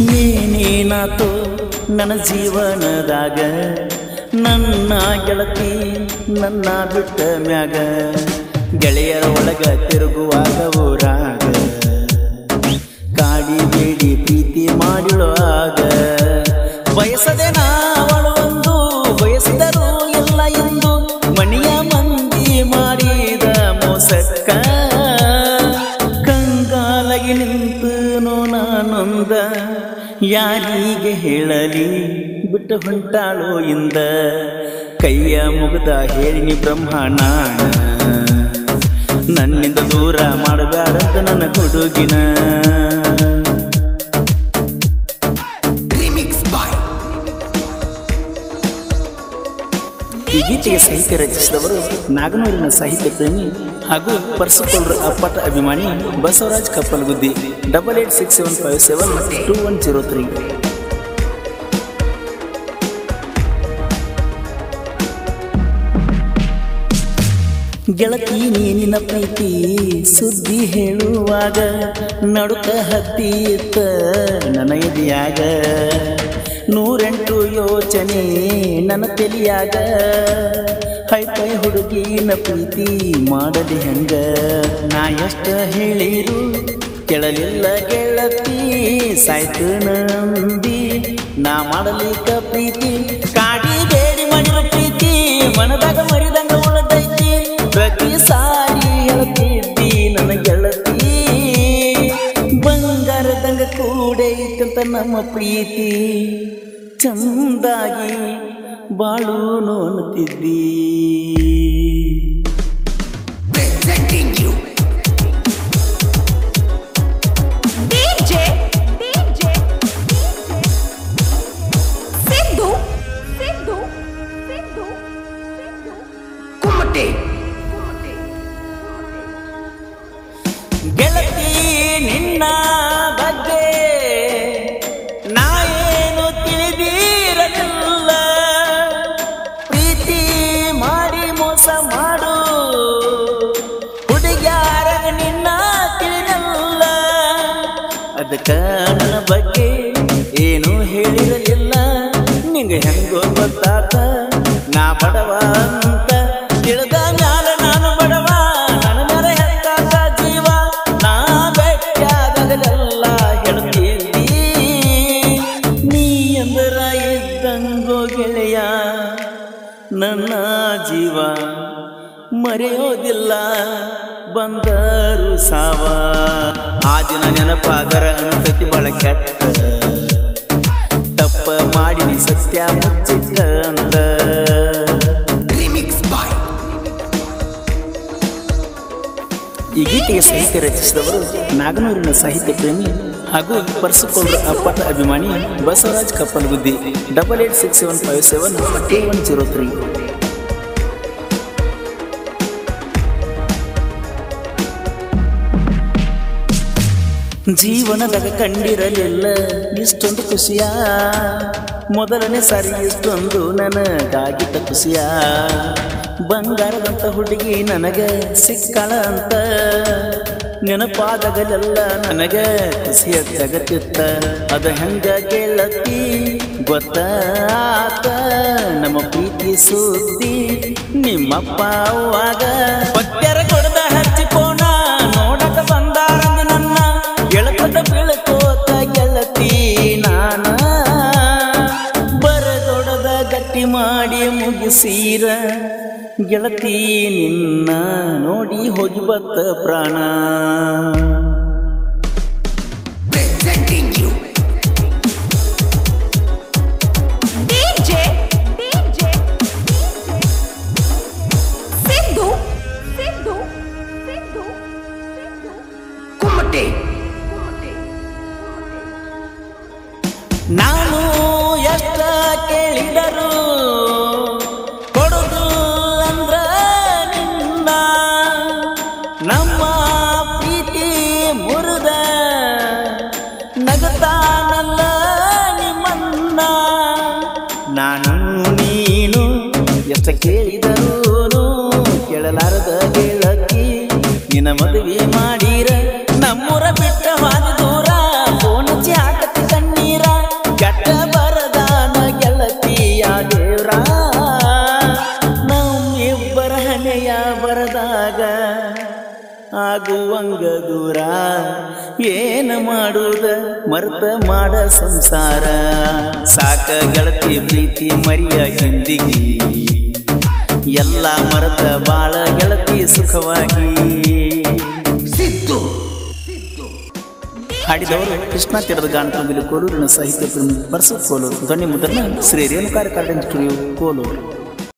ಏನೇನಾತೋ ನನ್ನ ಜೀವನದಾಗ ನನ್ನ ಗೆಳತಿ ನನ್ನ ಬಿಟ್ಟ ಮ್ಯಾಗ ಗೆಳೆಯರ ಒಳಗ ತಿರುಗುವಾಗ ಊರಾಗ ಕಾಡಿ ಬೇಡಿ ಪ್ರೀತಿ ಮಾಡಿಳುವಾಗ ಬಯಸದೆ ನಾವಳು ಒಂದು ಬಯಸಿದರು ಎಲ್ಲ ಎಂದು ಮಣಿಯ ಮಂದಿ ಮಾಡಿದ ಮೋಸಕ್ಕ ಕಂಗಾಲಗಿ ನಿಂತನು ನಾನೊಂದ ಯಾರಿಗೆ ಹೇಳಲಿ ಬಿಟ್ಟು ಹೊಂಟಾಳೋ ಇಂದ ಕೈಯ ಮುಗ್ದ ಹೇಳಿನಿ ಬ್ರಹ್ಮಣ ನನ್ನಿಂದ ದೂರ ಮಾಡಬೇಡಂತ ನನ್ನ ಹುಡುಗಿನ Remix by ಈ ಗೀತೆಗೆ ಸಾಹಿತ್ಯ ರಚಿಸಿದವರು ನಾಗನೂರಿನ ಸಾಹಿತ್ಯ ಪ್ರೇಮಿ ಹಾಗೂ ಪರ್ಸುಕೊಳ್ರ ಅಪ್ಪಟ ಅಭಿಮಾನಿ Basavaraj Kappalaguddi double eight six seven five seven two one zero three ಗೆಳತಿ ನೀನಿನ ಪ್ರೀತಿ ಸುದ್ದಿ ಹೇಳುವಾಗ ನಡುಕ ಹತ್ತಿತ್ತ ನನ್ನ ಎದೆಯಾಗ ನೂರೆಂಟು ಯೋಚನೆ ನನ್ನ ತಲಿಯಾಗ ಹೈಪೈ ಹುಡುಗಿನ ಪ್ರೀತಿ ಮಾಡಲಿ ಹಂಗ ನಾ ಎಷ್ಟ ಹೇಳಿರು ಕೆಳಲಿಲ್ಲ ಗೆಳತಿ ಸಾಯ್ತು ನಂಬಿ ನಾ ಮಾಡಲಿಕ್ಕ ಪ್ರೀತಿ ಕಾಡಿ ಬೇಡಿ ಮಾಡಿರೋ ಪ್ರೀತಿ ಮನದಾಗ ಮರಿದಂಗ ಉಳದೈತಿ ಪ್ರತಿ ಸಾರಿ ಹೇಳ್ತಿದ್ದಿ ನನ್ನ ಗೆಳತಿ ಬಂಗಾರದಂಗ ಕೂಡೈತಂತ ನಮ್ಮ ಪ್ರೀತಿ ಚಂದಾಗಿ ಬಾಳು ನೋನ್ತಿದ್ದಿ presenting you DJ DJ Sidhu Sidhu Sidhu Sidhu Kumate ಗೆಳತಿ ನಿನ್ನ ಬಗ್ಗೆ ನಾ ಏನು ತಿಳಿದಿರಲಿಲ್ಲ ಪ್ರೀತಿ ಮಾಡಿ ಮೋಸ ಮಾಡು ಹುಡುಗ್ಯಾರ ನಿನ್ನ ತಿಳಿನಲ್ಲ ಅದಕ್ಕ ನನ್ನ ಬಗ್ಗೆ ಏನು ಹೇಳಿರಲಿಲ್ಲ ನಿಂಗೆ ಹೆಂಗೋ ಗೊತ್ತಾತ ನಾ ಬಡವ ಅಂತ ತಿಳಿದ ಮ್ಯಾಲ ನಾನು ಬಡವ ನನ್ನ ಮೇಲೆ ಹೆತ್ತಾತ ಜೀವ ನಾ ಬೆಟ್ಟಾಗಲೆಲ್ಲ ಹೇಳ್ತಿದ್ದಿ ನೀ ಎಂದರ ಇದ್ದಂಗೋ ಗೆಳೆಯ ನನ್ನ ಜೀವ ಮರೆಯೋದಿಲ್ಲ ಬಂದರು ಸಾವ ಆ ದಿನ ನೆನಪಾದರ ಅನ್ಸತಿ ಬಳ ಕೆಟ್ಟ ತಪ್ಪ ಮಾಡಿ ಸತ್ಯ ಮುಚ್ಚಿಟ್ಟ ಅಂತ Remix by ಈ ಗೀತೆಗೆ ಸಾಹಿತ್ಯ ರಚಿಸಿದವರು ನಾಗನೂರಿನ ಸಾಹಿತ್ಯ ಪ್ರೇಮಿ ಹಾಗೂ ಪರ್ಸುಕೊಳ್ರ ಅಪ್ಪಟ ಅಭಿಮಾನಿ Basavaraj Kappalaguddi double eight six seven five seven two one zero three ಜೀವನದಾಗ ಕಂಡಿರಲಿಲ್ಲ ಇಷ್ಟೊಂದು ಖುಷಿಯ ಮೊದಲನೇ ಸಾರಿ ಇಷ್ಟೊಂದು ನನಗಾಗಿದ್ದ ಖುಷಿಯ ಬಂಗಾರದಂತ ಹುಡುಗಿ ನನಗ ಸಿಕ್ಕಳ ಅಂತ ನೆನಪಾದಾಗಲೆಲ್ಲ ನನಗ ಖುಷಿಯ ಜಗತ್ತಿತ್ತ ಅದ ಹೆಂಗ ಗೆಳತಿ ಗೊತ್ತಾತ ನಮ್ಮ ಪ್ರೀತಿ ಸುದ್ದಿ ನಿಮ್ಮಪ್ಪ ಅವಾಗ ಪತ್ಯರ ಕೊಡದ ಹಚ್ಚಿಕೋಣ ನೋಡಕ ಬಂದಾರಂದ ನನ್ನ ಗೆಳಕದ ಬೀಳ್ಕೋತ ಗೆಳತಿ ನಾನ ಬರದೊಡದ ಗಟ್ಟಿ ಮಾಡಿ ಮುಗಿಸೀರ ಗೆಳತಿ ನಿನ್ನ ನೋಡಿ ಹೋಗಿ ಬತ್ತ ಪ್ರಾಣ presenting you DJ DJ Sidhu Sidhu Sidhu Sidhu Kumate ನಾನು ಎಷ್ಟ ಕೇಳಿದರು ಕೊಡುದು ಅಂದ್ರ ನಿನ್ನ ನಮ್ಮ ಪ್ರೀತಿ ಮುರಿದ ನಗುತ್ತಾನಲ್ಲ ನಿಮ್ಮನ್ನ ನಾನು ನೀನು ಎಷ್ಟ ಕೇಳಿದರು ಕೇಳಲಾರದ ಗೆಳತಿ ನಿನ್ನ ಮದುವೆ ಮಾಡಿರ ನಮ್ಮೂರ ಬಿಟ್ಟ ಹಾದಿ ದೂರ ಫೋನ್ ಹಚ್ಚಿ ಹಾಕತ್ತಿ ಕಣ್ಣೀರ ಆಗುವಂಗ ದೂರ ಏನ ಮಾಡುವುದ ಮರ್ತ ಮಾಡ ಸಂಸಾರ ಸಾಕ ಗೆಳತಿ ಪ್ರೀತಿ ಮರಿಯ ಹಿಂದಿಗಿ ಎಲ್ಲ ಮರೆತ ಬಾಳ ಗೆಳತಿ ಸುಖವಾಗಿ ಸಿದ್ದು ಹಾಡಿದವರು ಕೃಷ್ಣ ತೀರದ ಗಾನಕಂದಿಲು ಕೋಲೂರಿನ ಸಾಹಿತ್ಯ ಪ್ರೇಮಿ ಪರಸು ಕೋಲೂರು ಧ್ವನಿ ಮುದ್ರಣ ಶ್ರೀ ರೇಣುಕಾರ ಕಾರ್ಡನ್ ಸ್ಟುಡಿಯೋ ಕೋಲೂರು